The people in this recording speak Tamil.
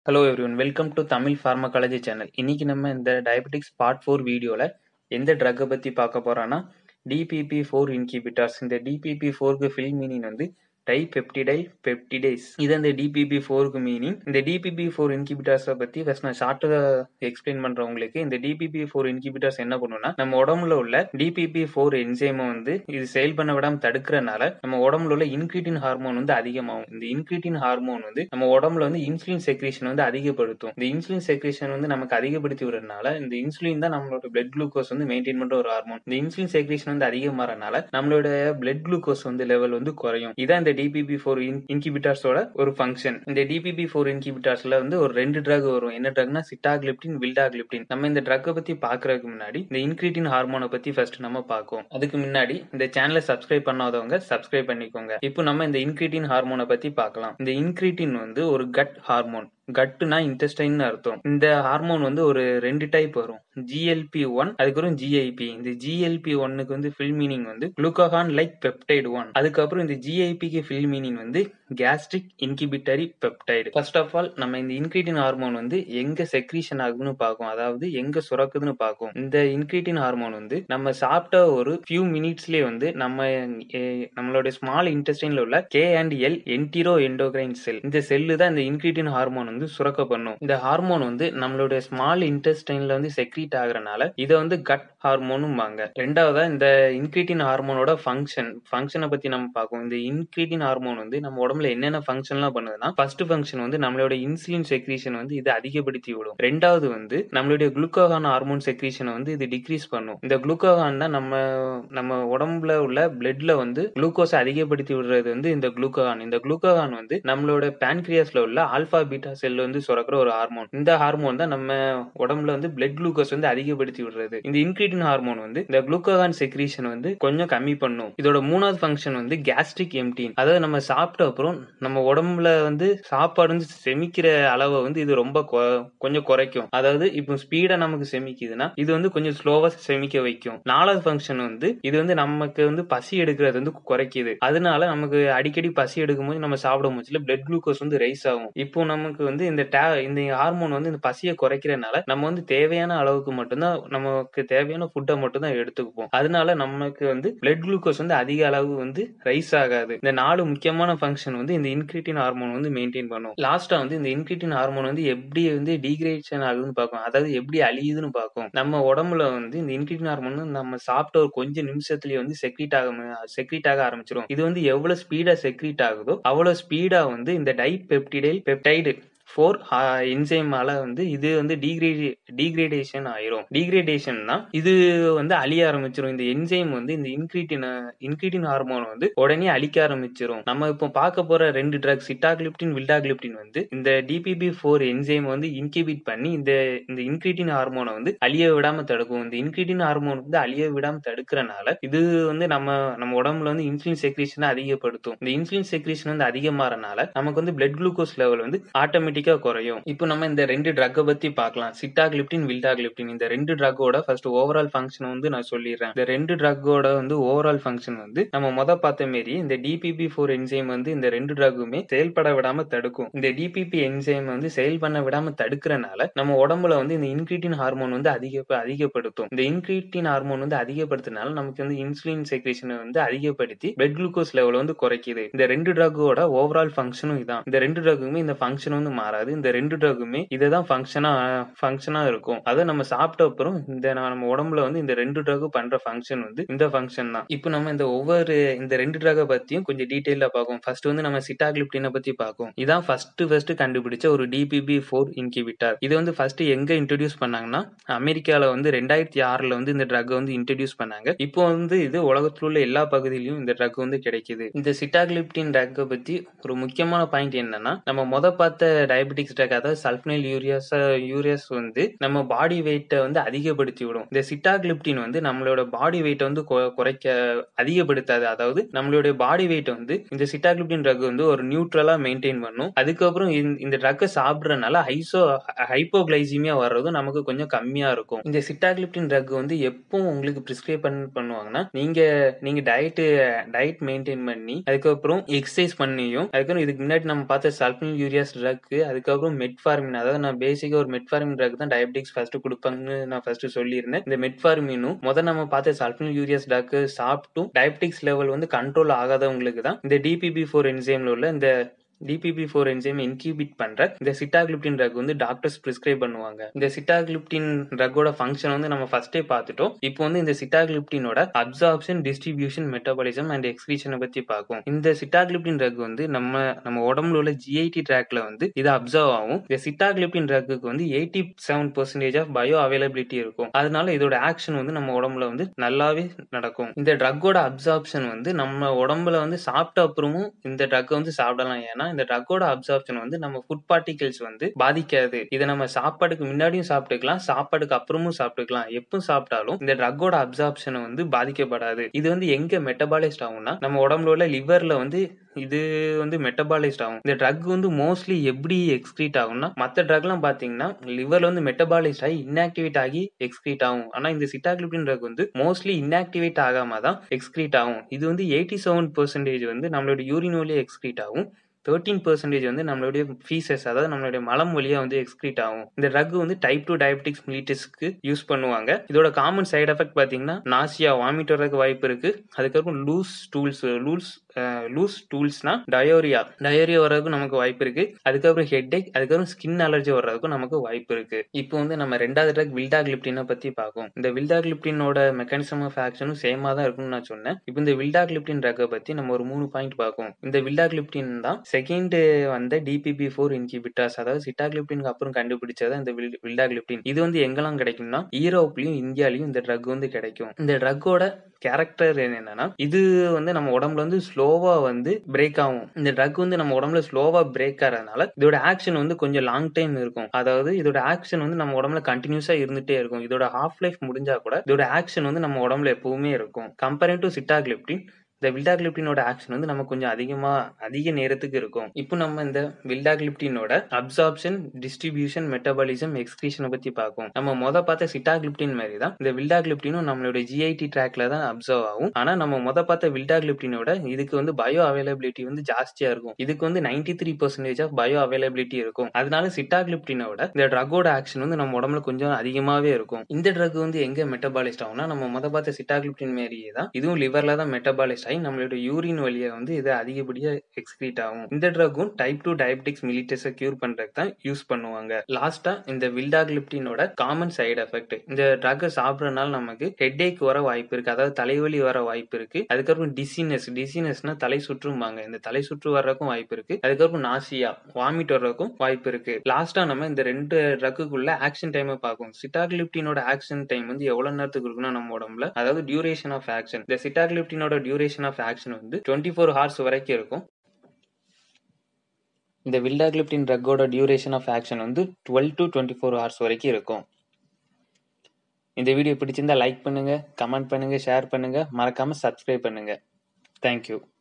Hello everyone welcome to Tamil pharmacology channel இன்னைக்கு நம்ம இந்த டயபெட்டிக்ஸ் பார்ட் ஃபோர் வீடியோவில் எந்த ட்ரக்கை பற்றி பார்க்க போகிறோன்னா டிபிபி ஃபோர் இன்கிபிட்டார்ஸ் இந்த டிபிபி ஃபோருக்கு ஃபில் மீனிங் வந்து டைபெப்டிடைல் பெப்டிடைஸ் இது அந்த டிபிபி ஃபோருக்கு மீனிங் இந்த டிபிபி ஃபோர் இன்கிபிட்டார்ஸை பற்றி ஃபர்ஸ்ட் நான் ஷார்ட்டாக எக்ஸ்பிளைன் பண்ணுறேன் உங்களுக்கு இந்த டிபிபி ஃபோர் இன்கிபிட்டார்ஸ் என்ன பண்ணுன்னா நம்ம உடம்புல உள்ள டிபிபி ஃபோர் என்சைமை வந்து இது செயல் பண்ண விடாம தடுக்கிறனால நம்ம உடம்புல உள்ள இன்கிரிட்டின் ஹார்மோன் வந்து அதிகமாகும் இந்த இன்கிரிட்டின் ஹார்மோன் வந்து நம்ம உடம்புல வந்து இன்சுலின் செக்ரேஷன் வந்து அதிகப்படுத்தும் இந்த இன்சுலின் செக்ரேஷன் வந்து நமக்கு அதிகப்படுத்தி விடுறதுனால இந்த இன்சுலின் தான் நம்மளோட பிளட் குளுக்கோஸ் வந்து மெயின்டைன் பண்ற ஒரு ஹார்மோன் இந்த இன்சுலின் செக்ரேஷன் வந்து அதிகமாறனால நம்மளோட பிளட் குளுக்கோஸ் வந்து லெவல் வந்து குறையும் இதான் இந்த டிபிபி ஃபோர் இன்கிபிட்டார்ஸோட ஒரு ஃபங்க்ஷன் இந்த டிபிபி ஃபோர் இன்கிபிட்டார்ஸ்ல வந்து ஒரு ரெண்டு ட்ரக் வரும் என்ன ட்ரக்னா சிட்டாகிலிப்டின் வில்டாகிலிப்டின் நம்ம இந்த ட்ரக்கை பத்தி பாக்குறதுக்கு முன்னாடி இந்த இன்கிரிட்டின் ஹார்மோனை பத்தி ஃபர்ஸ்ட் நம்ம பார்ப்போம் அதுக்கு முன்னாடி இந்த சேனலை சப்ஸ்கிரைப் பண்ணாதவங்க சப்ஸ்கிரைப் பண்ணிக்கோங்க இப்போ நம்ம இந்த இன்கிரிட்டின் ஹார்மோனை பத்தி பார்க்கலாம் இந்த இன்கிரிட்டின் வந்து ஒரு கட் ஹார்மோன் கட்டுனா இன்டெஸ்டைன் அர்த்தம் இந்த ஹார்மோன் வந்து ஒரு ரெண்டு டைப் வரும் ஜிஎல்பி ஒன் அதுக்கப்புறம் ஜிஐபி இந்த ஜிஎல்பி ஒன்னுக்கு வந்து ஃபில் மீனிங் வந்து குளுக்கோகான் லைக் பெப்டைடு ஒன் அதுக்கப்புறம் இந்த ஜிஐபிக்கு ஃபில் மீனிங் வந்து gastric inhibitory peptide first of all நம்ம இந்த இன்கிரிட்டின் ஹார்மோன் வந்து எங்க செக்ரீஷன் ஆகுதுன்னு பார்க்கும் அதாவது எங்க சுரக்குதுன்னு பார்க்கும் இந்த இன்கிரிட்டின் ஹார்மோன் வந்து நம்ம சாப்பிட்ட ஒரு ஃபியூ மினிட்ஸ்லயே வந்து நம்ம நம்மளுடைய ஸ்மால் இன்டெஸ்டைன்ல உள்ள K and L enteroendocrine cell இந்த செல்லு தான் இந்த இன்கிரிட்டின் ஹார்மோன் வந்து சுரக்க பண்ணும் இந்த ஹார்மோன் வந்து நம்மளுடைய ஸ்மால் இன்டெஸ்டைன்ல வந்து செக்ரீட் ஆகுறனால இதை வந்து கட் ஹார்மோனும் வாங்க ரெண்டாவதா இந்த இன்கிரிட்டின் ஹார்மோனோட ஃபங்க்ஷன் ஃபங்க்ஷனை பத்தி நம்ம பார்ப்போம் இந்த இன்கிரிட்டின் ஹார்மோன் வந்து நம்ம உடம்புல என்னென்ன ஃபங்க்ஷன்லாம் பண்ணுதுன்னா ஃபர்ஸ்ட் ஃபங்க்ஷன் வந்து நம்மளோட இன்சுலின் செக்ரீஷன் வந்து இது அதிகப்படுத்தி விடும் ரெண்டாவது வந்து நம்மளுடைய குளுக்கோகான் ஹார்மோன் செக்ரீஷனை வந்து இது டிக்ரீஸ் பண்ணும் இந்த குளுக்கோகான் தான் நம்ம நம்ம உடம்புல உள்ள பிளட்ல வந்து குளுக்கோஸ் அதிகப்படுத்தி விடுறது வந்து இந்த குளுக்கோகான் இந்த குளுக்கோகான் வந்து நம்மளோட பேன்கிரியாஸ்ல உள்ள ஆல்பா பீட்டா செல் வந்து சுரக்கிற ஒரு ஹார்மோன் இந்த ஹார்மோன் தான் நம்ம உடம்புல வந்து பிளட் குளுக்கோஸ் வந்து அதிகப்படுத்தி விடுறது இந்த இன்கிரிட்டின் ஹார்மோன் வந்து இந்த குளுக்கோகான் செக்ரீஷன் வந்து கொஞ்சம் கம்மி பண்ணும் இதோட மூணாவது ஃபங்க்ஷன் வந்து கேஸ்ட்ரிக் எம்டின் அதாவது நம்ம சாப்பிட்ட அப்புறம் நம்ம உடம்புல வந்து சாப்பாடு வந்து செமிக்கிற அளவை வந்து இது ரொம்ப கொஞ்சம் குறைக்கும் அதாவது இப்போ ஸ்பீடா நமக்கு செமிக்குதுன்னா இது வந்து கொஞ்சம் ஸ்லோவா செமிக்க வைக்கும் நாலாவது ஃபங்க்ஷன் வந்து இது வந்து நமக்கு வந்து பசி எடுக்கிறது வந்து குறைக்குது அதனால நமக்கு அடிக்கடி பசி எடுக்கும்போது நம்ம சாப்பிடும் போச்சுல பிளட் குளுக்கோஸ் வந்து ரைஸ் ஆகும் இப்போ நமக்கு வந்து இந்த இந்த ஹார்மோன் வந்து இந்த பசியை குறைக்கிறதுனால நம்ம வந்து தேவையான அளவுக்கு மட்டும்தான் நமக்கு தேவையான ஃபுட்டை மட்டும் தான் எடுத்துக்குப்போம் அதனால நமக்கு வந்து பிளட் குளுக்கோஸ் வந்து அதிக அளவு வந்து ரைஸ் ஆகாது இந்த நாலு முக்கியமான ஃபங்க்ஷன் வந்து இந்த இன்கிரிட்டின் ஹார்மோன் வந்து மெயின்டைன் பண்ணும் லாஸ்டா வந்து இந்த இன்கிரிட்டின் ஹார்மோன் வந்து எப்படி வந்து டீக்ரேஷன் ஆகுதுன்னு பார்க்கும் அதாவது எப்படி அழியுதுன்னு பார்க்கும் நம்ம உடம்புல வந்து இந்த இன்கிரிட்டின் ஹார்மோன் வந்து நம்ம சாப்பிட்ட ஒரு கொஞ்சம் நிமிஷத்துலயே வந்து செக்ரீட் ஆக செக்ரீட் ஆக ஆரம்பிச்சிடும் இது வந்து எவ்வளவு ஸ்பீடா செக்ரீட் ஆகுதோ அவ்வளவு ஸ்பீடா வந்து இந்த டைபெப்டிடைல் பெப்டைடு ஃபோர் என்சைமால வந்து இது வந்து டீக்ரேடி டீக்ரேடேஷன் ஆயிரும் டீக்ரேடேஷன் தான் இது வந்து அழிய ஆரம்பிச்சிரும் இந்த என்சைம் வந்து இந்த இன்கிரீட்டின் இன்கிரீட்டின் ஹார்மோன் வந்து உடனே அழிக்க ஆரம்பிச்சிரும் நம்ம இப்போ பார்க்க போற ரெண்டு ட்ரக் சிட்டாகிலிப்டின் வில்டாகிலிப்டின் வந்து இந்த டிபிபி ஃபோர் என்சைம் வந்து இன்கிபிட் பண்ணி இந்த இந்த இன்கிரீட்டின் ஹார்மோனை வந்து அழிய விடாம தடுக்கும் இந்த இன்கிரீட்டின் ஹார்மோன் வந்து அழிய விடாம தடுக்கிறனால இது வந்து நம்ம நம்ம உடம்புல வந்து இன்சுலின் செக்ரேஷனை அதிகப்படுத்தும் இந்த இன்சுலின் செக்ரேஷன் வந்து அதிகமாறனால நமக்கு வந்து பிளட் குளுக்கோஸ் லெவல் வந்து ஆட்டோமேட்டிக் ஆட்டோமேட்டிக்கா குறையும் இப்போ நம்ம இந்த ரெண்டு ட்ரக்கை பத்தி பார்க்கலாம் சிட்டாகிலிப்டின் வில்டாகிலிப்டின் இந்த ரெண்டு ட்ரக்கோட ஃபர்ஸ்ட் ஓவரால் ஃபங்க்ஷன் வந்து நான் சொல்லிடுறேன் இந்த ரெண்டு ட்ரக்கோட வந்து ஓவரால் ஃபங்க்ஷன் வந்து நம்ம முத பார்த்த மாரி இந்த டிபிபி ஃபோர் என்சைம் வந்து இந்த ரெண்டு ட்ரக்குமே செயல்பட விடாம தடுக்கும் இந்த டிபிபி என்சைம் வந்து செயல் பண்ண விடாம தடுக்கிறனால நம்ம உடம்புல வந்து இந்த இன்கிரிட்டின் ஹார்மோன் வந்து அதிக அதிகப்படுத்தும் இந்த இன்கிரிட்டின் ஹார்மோன் வந்து அதிகப்படுத்தினால நமக்கு வந்து இன்சுலின் செக்ரேஷனை வந்து அதிகப்படுத்தி பிளட் குளுக்கோஸ் லெவல் வந்து குறைக்குது இந்த ரெண்டு ட்ரக்கோட ஓவரால் ஃபங்க்ஷனும் இதான் இந்த ரெண்டு ட்ரக்குமே இந்த ஃபங்க்ஷன் வந்து மாறாது இந்த ரெண்டு ட்ரக்குமே இதுதான் ஃபங்க்ஷனா ஃபங்க்ஷனா இருக்கும் அதை நம்ம சாப்பிட்ட அப்புறம் இந்த நம்ம உடம்புல வந்து இந்த ரெண்டு ட்ரக் பண்ற ஃபங்க்ஷன் வந்து இந்த ஃபங்க்ஷன் தான் இப்போ நம்ம இந்த ஒவ்வொரு இந்த ரெண்டு ட்ரக்கை பத்தியும் கொஞ்சம் டீட்டெயிலா பார்ப்போம் ஃபர்ஸ்ட் வந்து நம்ம சிட்டாகிலிப்டினை பத்தி பார்ப்போம் இதான் ஃபர்ஸ்ட் ஃபர்ஸ்ட் கண்டுபிடிச்ச ஒரு டிபிபி ஃபோர் இன்கிபிட்டார் இது வந்து ஃபர்ஸ்ட் எங்க இன்ட்ரடியூஸ் பண்ணாங்கன்னா அமெரிக்கால வந்து ரெண்டாயிரத்தி ஆறுல வந்து இந்த ட்ரக் வந்து இன்ட்ரடியூஸ் பண்ணாங்க இப்போ வந்து இது உலகத்துல உள்ள எல்லா பகுதியிலும் இந்த ட்ரக் வந்து கிடைக்குது இந்த சிட்டாகிலிப்டின் ட்ரக்கை பத்தி ஒரு முக்கியமான பாயிண்ட் என்னன்னா நம்ம முத பார்த்த டயபெட்டிக்ஸ் ட்ரக் அதாவது சல்ஃபனைல் யூரியாஸ் யூரியாஸ் வந்து நம்ம பாடி வெயிட்டை வந்து அதிகப்படுத்தி விடும் இந்த சிட்டாகிலிப்டின் வந்து நம்மளோட பாடி வெயிட்டை வந்து குறைக்க அதிகப்படுத்தாது அதாவது நம்மளுடைய பாடி வெயிட் வந்து இந்த சிட்டாகிலிப்டின் ட்ரக் வந்து ஒரு நியூட்ரலா மெயின்டைன் பண்ணும் அதுக்கப்புறம் இந்த ட்ரக்கை சாப்பிட்றதுனால ஹைசோ ஹைப்போகிளைசிமியா வர்றதும் நமக்கு கொஞ்சம் கம்மியா இருக்கும் இந்த சிட்டாகிலிப்டின் ட்ரக் வந்து எப்போ உங்களுக்கு பிரிஸ்கிரைப் பண்ணுவாங்கன்னா நீங்க நீங்க டயட் டயட் மெயின்டைன் பண்ணி அதுக்கப்புறம் எக்ஸசைஸ் பண்ணியும் அதுக்கப்புறம் இதுக்கு முன்னாடி நம்ம பார்த்த சல்ஃபனில் யூரியாஸ் ட்ரக் அதுக்கப்புறம் மெட்ஃபார்மின் அதாவது நான் பேசிக்கா ஒரு மெட்ஃபார்மின் ட்ரக் தான் டயபெட்டிக்ஸ் ஃபர்ஸ்ட் குடுப்பாங்கன்னு நான் ஃபர்ஸ்ட் சொல்லியிருந்தேன். இந்த மெட்ஃபார்மினும் மொத நம்ம பார்த்த சல்ஃபனில்யூரியஸ் ட்ரக் சாப்பிட்டும் டயபெட்டிக்ஸ் லெவல் வந்து கண்ட்ரோல் ஆகாதவங்களுக்கு தான் இந்த DPP-4 என்சைம்ல உள்ள இந்த DPP-4 என்சைம் இன்கியூபிட் பண்ற இந்த சிட்டாக்ளிப்டின் ட்ரக் வந்து டாக்டர்ஸ் பிரிஸ்கிரைப் பண்ணுவாங்க. இந்த சிட்டாக்ளிப்டின் ட்ரக்கோட ஃபங்க்ஷன் வந்து நம்ம ஃபர்ஸ்டே பார்த்துட்டோம். இப்போ வந்து இந்த சிட்டாக்ளிப்டினோட அப்சார்ப்ஷன், டிஸ்ட்ரிபியூஷன், மெட்டபாலிசம் அண்ட் எக்ஸ்கிரீஷன பத்தி பார்ப்போம். இந்த சிட்டாக்ளிப்டின் ட்ரக் வந்து நம்ம நம்ம உடம்புல உள்ள GIT ட்ராக்ல வந்து இது அப்சர்வ் ஆகும். இந்த சிட்டாக்ளிப்டின் ட்ரக்குக்கு வந்து 87% ஆஃப் பயோ அவைலபிலிட்டி இருக்கும். அதனால இதோட ஆக்ஷன் வந்து நம்ம உடம்புல வந்து நல்லாவே நடக்கும். இந்த ட்ரக்கோட அப்சார்ப்ஷன் வந்து நம்ம உடம்புல வந்து சாப்பிட்ட அப்புறமும் இந்த ட்ரக்க வந்து சாப்பிடலாம். ஏன்னா இந்த ட்ரக்கோட அப்சார்ப்ஷன் வந்து நம்ம ஃபுட் பார்ட்டிகிள்ஸ் வந்து பாதிக்காது. இத நம்ம சாப்பாடுக்கு முன்னாடியும் சாப்பிட்டுக்கலாம். சாப்பாடுக்கு அப்புறமும் சாப்பிட்டுக்கலாம். எப்ப சாப்பிட்டாலும் இந்த ட்ரக்கோட அப்சார்ப்ஷன் வந்து பாதிக்கப்படாது. இது வந்து எங்க மெட்டபாலைஸ்ட் ஆகும்னா நம்ம உடம்புல உள்ள லிவர்ல வந்து இது வந்து மெட்டபாலைஸ்ட் ஆகும். இந்த ட்ரக் வந்து மோஸ்ட்லி எப்படி எக்ஸ்கிரீட் ஆகும்னா மத்த ட்ரக்லாம் பார்த்தீங்கன்னா லிவர்ல வந்து மெட்டபாலைஸ்ட் ஆகி இன்ஆக்டிவேட் ஆகி எக்ஸ்கிரீட் ஆகும். ஆனா இந்த சிட்டாக்ளிப்டின் ட்ரக் வந்து மோஸ்ட்லி இன்ஆக்டிவேட் ஆகாம தான் எக்ஸ்கிரீட் ஆகும். இது வந்து 87% வந்து நம்மளோட யூரின் வழியா எக்ஸ்கிரீட் ஆகும். 13% வந்து நம்மளுடைய ஃபீசஸ் அதாவது நம்மளுடைய மலம் வழியா வந்து எக்ஸ்கிரீட் ஆகும். இந்த ட்ரக் வந்து டைப் 2 டயபெட்டிக்ஸ் மெலிட்டஸ்க்கு யூஸ் பண்ணுவாங்க. இதோட காமன் சைட் எஃபெக்ட் பார்த்தீங்கன்னா நாசியா, வாமிட் வர்றதுக்கு வாய்ப்பு இருக்கு. அதுக்கப்புறம் loose stools loose ah loose ஸ்டூல்ஸ்னா டயோரியா டயோரியா வர்றதுக்கும் நமக்கு வாய்ப்பு இருக்கு. அதுக்கப்புறம் ஹெட்டேக், அதுக்கப்புறம் ஸ்கின் அலர்ஜி வர்றதுக்கும் நமக்கு வாய்ப்பு இருக்கு. இப்போ வந்து நம்ம 2வது ட்ரக் வில்டாக்ளிப்டின பத்தி பார்ப்போம். இந்த வில்டாக்ளிப்டினோட மெக்கானிசம் ஆஃப் ஆக்ஷனும் சேமா தான் இருக்கும்னு நான் சொன்னேன். இப்போ இந்த வில்டாக்ளிப்டின் ட்ரக்க பத்தி நம்ம ஒரு 3 பாயிண்ட் பார்ப்போம். இந்த வில்டாக்ளிப்டின் தான் செகண்ட் வந்த DPP-4 இன்ஹிபிட்டர்ஸ் அதாவது சிட்டாக்ளிப்டினுக்கு அப்புறம் கண்டுபிடிச்சது இந்த வில் வில்டாக்ளிப்டின். இது வந்து எங்கெல்லாம் கிடைக்கும்னா ஈரோப்லயும், இந்தியாலயும் இந்த ட்ரக் வந்து கிடைக்கும். இந்த ட்ரக்கோட கேரக்டர் என்னன்னா இது வந்து நம்ம உடம்புல வந்து ஸ்லோவா வந்து பிரேக் ஆகும். இந்த ட்ரக் வந்து நம்ம உடம்புல ஸ்லோவா பிரேக் ஆறதுனால இதோட ஆக்ஷன் வந்து கொஞ்சம் லாங் டைம் இருக்கும். அதாவது இதோட ஆக்ஷன் வந்து நம்ம உடம்புல கன்டினியூஸா இருந்துட்டே இருக்கும். இதோட ஹால்ஃப் லைஃப் முடிஞ்சா கூட இதோட ஆக்ஷன் வந்து நம்ம உடம்புல எப்பவுமே இருக்கும். கம்பேரிங் டூ சிட்டாக்ளிப்டின் இந்த வில்டாக்ளிப்டினோட ஆக்ஷன் வந்து நமக்கு கொஞ்சம் அதிகமா அதிக நேரத்துக்கு இருக்கும். இப்போ நம்ம இந்த வில்டாக்ளிப்டினோட அப்சார்ப்ஷன், டிஸ்ட்ரிபியூஷன், மெட்டபாலிசம், எக்ஸ்கிரீஷன பத்தி பார்ப்போம். நம்ம மொத பார்த்த சிட்டாக்ளிப்டின் மாரி தான் இந்த வில்டாக்ளிப்டினும் நம்மளுடைய GIT ட்ராக்ல தான் அப்சர்வ் ஆகும். ஆனா நம்ம மொத பார்த்த வில்டாக்ளிப்டினோட இதுக்கு வந்து பயோ அவைலபிலிட்டி வந்து ஜாஸ்தியா இருக்கும். இதுக்கு வந்து 93% ஆஃப் பயோ அவைலபிலிட்டி இருக்கும். அதனால சிட்டாக்ளிப்டினோட இந்த ட்ரக்கோட ஆக்ஷன் வந்து நம்ம உடம்புல கொஞ்சம் அதிகமாவே இருக்கும். இந்த ட்ரக் வந்து எங்க மெட்டபாலைஸ்ட் ஆகும்னா நம்ம மொத பார்த்த சிட்டாக்ளிப்டின் மாரியே தான் இதுவும் லிவர்ல தான் மெட்டபாலைஸ்ட் ஆகி நம்மளோட யூரின் வழியா வந்து இது அதிகப்படியா எக்ஸ்கிரீட் ஆகும். இந்த ட்ரக்கும் டைப் 2 டயபெட்டிக்ஸ் மெலிட்டஸ கியூர் பண்றதுக்கு தான் யூஸ் பண்ணுவாங்க. லாஸ்ட்டா இந்த வில்டாக்ளிப்டினோட காமன் சைட் எஃபெக்ட் இந்த ட்ரக்க சாப்பிடுறதுனால நமக்கு ஹெட்டேக் வர வாய்ப்பு இருக்கு. அதாவது தலைவலி வர வாய்ப்பு இருக்கு. அதுக்கப்புறம் டிசினஸ் டிசினஸ்னா தலை சுற்றும்பாங்க. இந்த தலை சுற்று வர்றதுக்கும் வாய்ப்பு இருக்கு. அதுக்கப்புறம் நாசியா வாமிட் வர்றதுக்கும் வாய்ப்பு இருக்கு. லாஸ்ட்டா நம்ம இந்த 2 ட்ரக்குக்குள்ள ஆக்ஷன் டைம பார்ப்போம். சிட்டாக்ளிப்டினோட ஆக்ஷன் டைம் வந்து எவ்வளவு நேரத்துக்கு இருக்கும்னா நம்ம உடம்புல அதாவது டியூரேஷன் ஆஃப் ஆக்ஷன் இந்த சிட்டாக்ளிப்டினோட டியூரேஷன் ஆஃப் ஆக்ஷன் வந்து 24 ஹார்ஸ் வரைக்கும் இருக்கும். இந்த வில்டாக்ளிப்டின் ட்ரக்கோட டியூரேஷன் ஆஃப் ஆக்ஷன் வந்து 12 டூ 24 ஹார்ஸ் வரைக்கும் இருக்கும். இந்த வீடியோ பிடிச்சிருந்தா லைக் பண்ணுங்க, கமெண்ட் பண்ணுங்க, ஷேர் பண்ணுங்க. மறக்காம சப்ஸ்கிரைப் பண்ணுங்க. Thank you.